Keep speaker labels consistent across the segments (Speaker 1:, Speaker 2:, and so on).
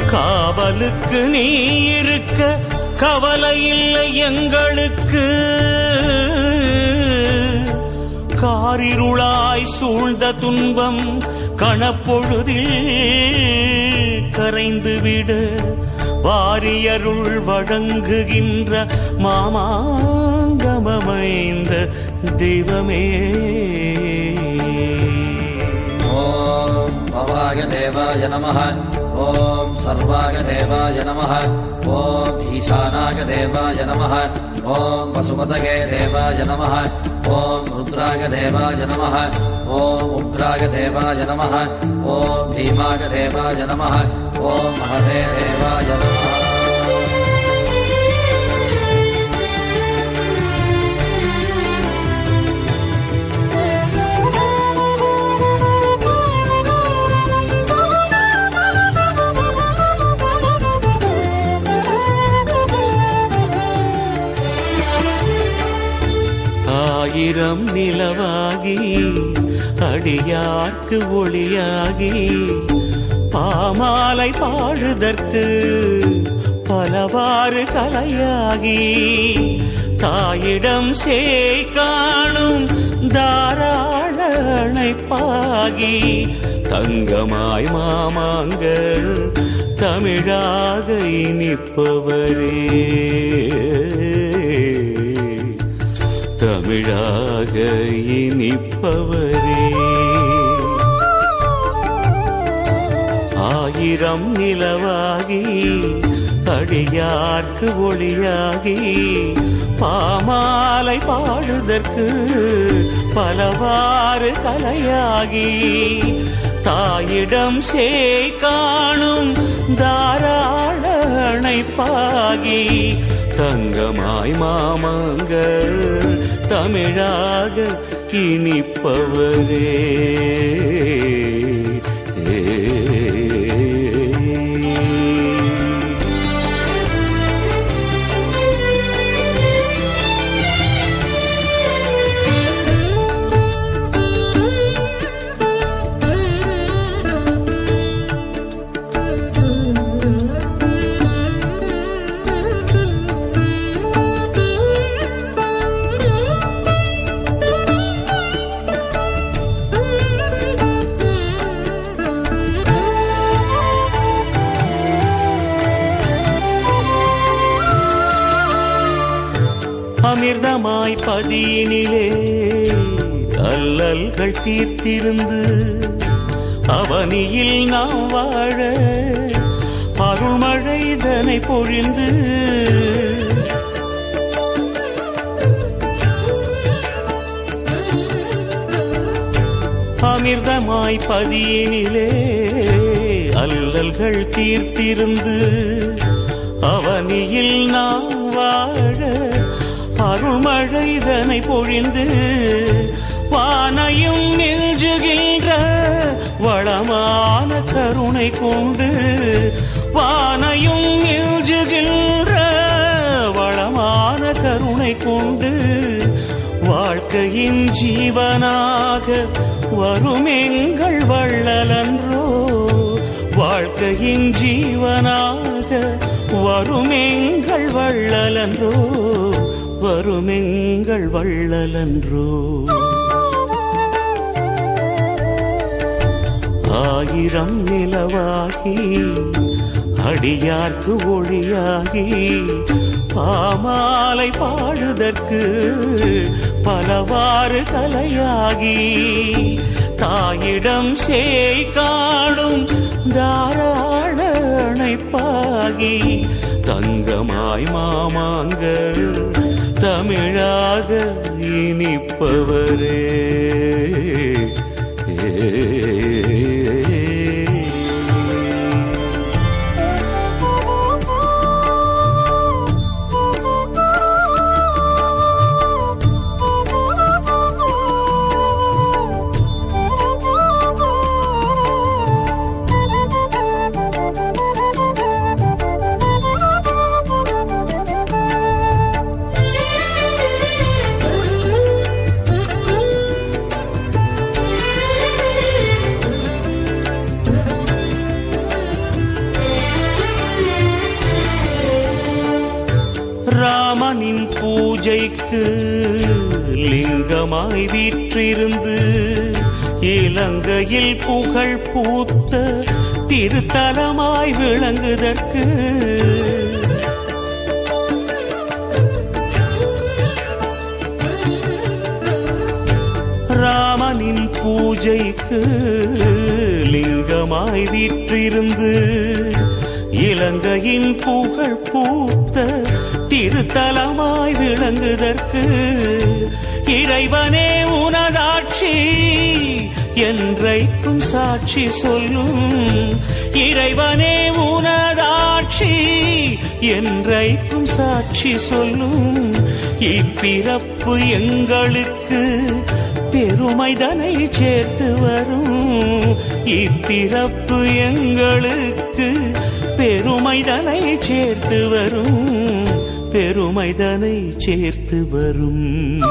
Speaker 1: காவலுக்கு நீ இருக்க கவலை இல்லை எங்களுக்கு காரிருளாய் சூழ்ந்த துன்பம் கணப்பொழுதில் கரைந்து விடு வாரியருள் வழங்குகின்ற மாமாங்கமமைந்த தெய்வமே
Speaker 2: ॐ भवाय देवाय नमः ॐ सर्वाय देवाय नमः ॐ ईशानाय देवाय नमः ॐ वसुपतये देवाय नमः ॐ रुद्राय देवाय नमः ॐ उग्राय देवाय नमः ॐ भीमाय देवाय नमः ॐ महते देवाय नमः
Speaker 1: ஆயிரம் நிலவாகி அடியார்க்கு ஒளியாகி பாமாலை பாடுதற்கு பலவாறு கலையாகி தாயிடம் சேய் காணும் தாராள அணைப்பாகி தங்கமாய் மாமாங்க தமிழாக இனிப்பவரே தமிழாக இனிப்பவரே ஆயிரம் நிலவாகி அடியார்க்கு ஒளியாகி பாமாலை பாடுதற்கு பலவாறு கலையாகி தாயிடம் சேய் காணும் தாராள அணைப்பாகி தங்கமாய் மாமங்கள் தமிழாக இனிப்பவரே அமிர்தமாய் பதியினிலே அல்லல்கள் தீர்த்திருந்து அவனியில் நாம் வாழ அருள்மழை தனை பொழிந்து அமிர்தமாய் பதியினிலே அல்லல்கள் தீர்த்திருந்து அவனியில் நாம் வாழ அருள்மழைதனை பொழிந்து வானையும் நெஞ்சுகின்ற வளமான கருணை கொண்டு வானையும் நெஞ்சுகின்ற வளமான கருணை கொண்டு வாழ்க்கையின் ஜீவனாக வரும் எங்கள் வள்ளலன்றோ வாழ்க்கையின் ஜீவனாக வரும் எங்கள் வள்ளலன்றோ வரும் எங்கள் வள்ளலன்றோ ஆயிரம் நிலவாகி அடியார்க்கு ஒளியாகி பாமாலை பாடுதற்கு பலவாறு கலையாகி தாயிடம் சேய் காணும் தாராள அணைப்பாகி தங்கமாய் மாமாங்கள் தமிழாக இனிப்பவரே ராமனின் பூஜைக்கு லிங்கமாய் வீற்றிருந்து இலங்கையில் புகழ் பூத்த திருத்தலமாய் விளங்குதற்கு ராமனின் பூஜைக்கு லிங்கமாய் வீற்றிருந்து இலங்கையின் புகழ் பூத்த திருத்தலமாய் விளங்குதற்கு இறைவனே உனதாட்சி என்றைக்கும் சாட்சி சொல்லும் இறைவனே உனதாட்சி என்றைக்கும் சாட்சி சொல்லும் இப்பிறப்பு எங்களுக்கு பெருமைதனை சேர்த்து வரும் இப்பிறப்பு எங்களுக்கு பெருமைதனை சேர்த்து வரும் பெருமைதனை சேர்த்து வரும்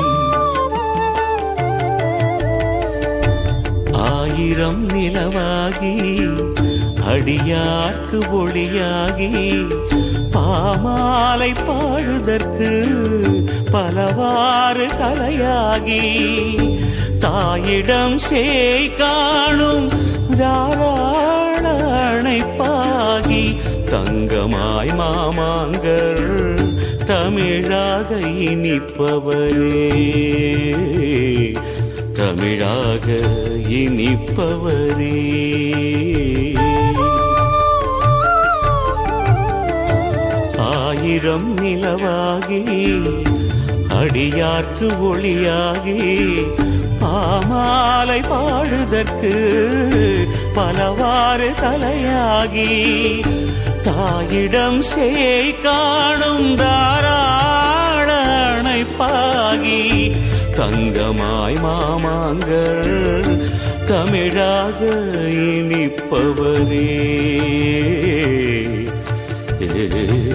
Speaker 1: ஆயிரம் நிலவாகி அடியார்க்கு ஒளியாகி பாமாலை பாடுதற்கு பலவாறு கலையாகி தாயிடம் சேய் காணும் தாராள அணைப்பாகி தங்கமாய் மாமாங்கர் தமிழாக இனிப்பவரே தமிழாக இனிப்பவரே ஆயிரம் நிலவாகி அடியார்க்கு ஒளியாகி பாமாலை பாடுதற்கு பலவாறு தலையாகி தாயிடம் சேய் காணும் தாராள அணைப்பாகி தங்கமாய் மாமாங்கள் தமிழாக இனிப்பவரே